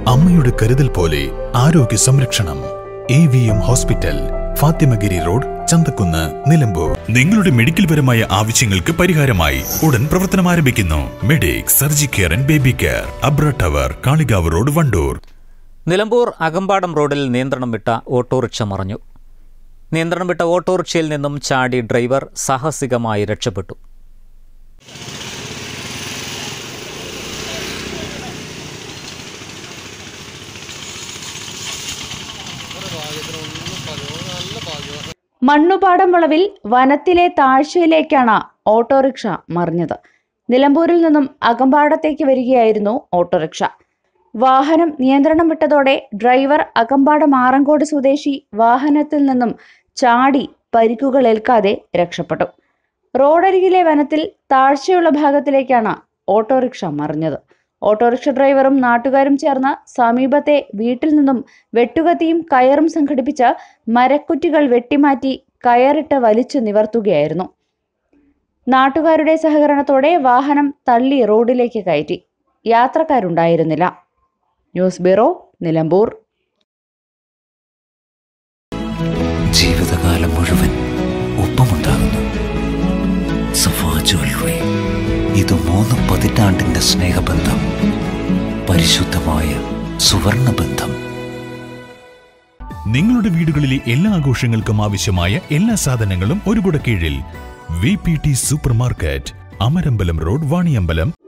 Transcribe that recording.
അമ്മയുടെ കരുതൽ പോലെ ആരോഗ്യ സംരക്ഷണം A V M hospital Fathimagiri road Chanthakkunnu Nilambur നിങ്ങളുടെ മെഡിക്കൽ പരമായ ആവശ്യങ്ങൾക്ക് പരിഹാരമായി ഉടൻ പ്രവർത്തനം ആരംഭിക്കുന്നു medic surgi care and baby care Abra tower Kalikavu road Wandoor Nilambur Akampadam റോഡിൽ നിയന്ത്രണം വിട്ട ഓട്ടോറിക്ഷ മറഞ്ഞു നിയന്ത്രണം വിട്ട ഓട്ടോറിക്ഷയിൽ നിന്നും ചാടി ഡ്രൈവർ സാഹസികമായി രക്ഷപ്പെട്ടു മണ്ണുപാടം വളവിൽ വനത്തിലെ താഴ്ചയിലേക്കാണ് ഓട്ടോറിക്ഷ മറിഞ്ഞത് നിലമ്പൂരിൽ നിന്നും അകമ്പാടത്തേക്ക് വരികയായിരുന്നു ഓട്ടോറിക്ഷ വാഹനം നിയന്ത്രണം വിട്ടതോടെ ഡ്രൈവർ അകമ്പാടം ആറങ്കോട് സ്വദേശി വാഹനത്തിൽ നിന്നും ചാടി പരിക്കുകളേൽക്കാതെ രക്ഷപ്പെട്ടു റോഡരികിലെ വനത്തിൽ താഴ്ചയുള്ള ഭാഗത്തിലേക്കാണ് ഓട്ടോറിക്ഷ മറിഞ്ഞത് ഓട്ടോറിക്ഷ ഡ്രൈവറും നാട്ടുകാരും ചേർന്ന് സമീപത്തെ വീട്ടിൽ നിന്നും വെട്ടുകത്തിയും കയറും സംഘടിപ്പിച്ച് മരക്കുറ്റികൾ വെട്ടിമാറ്റി കയറിട്ട് വലിച്ചു നിവർത്തുകയായിരുന്നു നാട്ടുകാരുടെ സഹകരണത്തോടെ വാഹനം തള്ളി റോഡിലേക്ക് കയറ്റി യാത്രക്കാരുണ്ടായിരുന്നില്ല ന്യൂസ് ബ്യൂറോ നിലമ്പൂർ ജീവിതകാലം മുഴുവൻ ഒപ്പമുണ്ടാകുന്നു സഫാ ജ്വല്ലറി ഇത് മൂന്ന് പതിറ്റാണ്ടിന്റെ സ്നേഹബന്ധം പരിശുദ്ധമായ സുവർണ ബന്ധം നിങ്ങളുടെ വീടുകളിലെ എല്ലാ ആഘോഷങ്ങൾക്കും ആവശ്യമായ എല്ലാ സാധനങ്ങളും ഒരു കുട കീഴിൽ V P T supermarket Amarambalam road Vaniyambalam